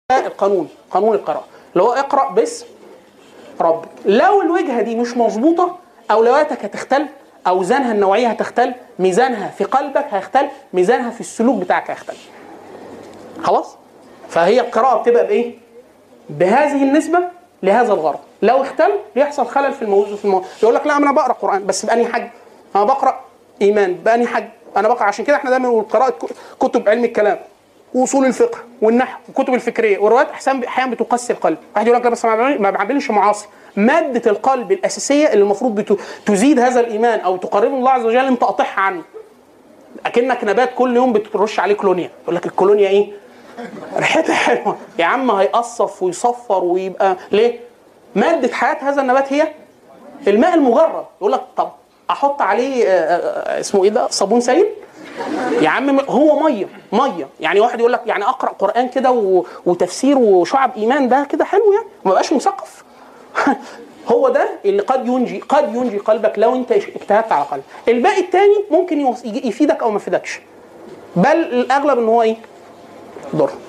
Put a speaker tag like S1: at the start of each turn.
S1: القانون قانون القراءه اللي هو اقرا باسم ربك لو الوجهه دي مش مظبوطه اولوياتك هتختل اوزانها النوعيه هتختل ميزانها في قلبك هيختل ميزانها في السلوك بتاعك هيختل خلاص فهي القراءه بتبقى بايه بهذه النسبه لهذا الغرض لو اختل بيحصل خلل في الموضوع في الموضوع يقول لك لا انا بقرا قران بس باني حج انا بقرا ايمان باني حج انا بقرا عشان كده احنا دايما بنقول قراءه ك- كتب علم الكلام واصول الفقه والنحو والكتب الفكريه والروايات احيانا احيانا بتقسي القلب واحد يقول لك لا بس ما بعمل- ما بعملش معاصي ماده القلب الاساسيه اللي المفروض بت- تزيد هذا الايمان او تقربه من الله عز وجل انت قاطعها عنه اكنك نبات كل يوم بترش عليه كولونيا يقول لك الكولونيا ايه ريحتها حلوه يا عم هيقصف ويصفر ويبقى ليه ماده حياه هذا النبات هي الماء المجرد يقول لك طب احط عليه آه، آه، آه، اسمه ايه ده صابون سائل يا عم هو ميه ميه يعني واحد يقول لك يعني اقرا قران كده و- وتفسير وشعب ايمان ده كده حلو يعني وما بقاش مثقف هو ده اللي قد ينجي قد ينجي قلبك لو انت اجتهدت على قلبك الباقي التاني ممكن يوص- يفيدك او ما يفيدكش بل الاغلب ان هو ايه ضر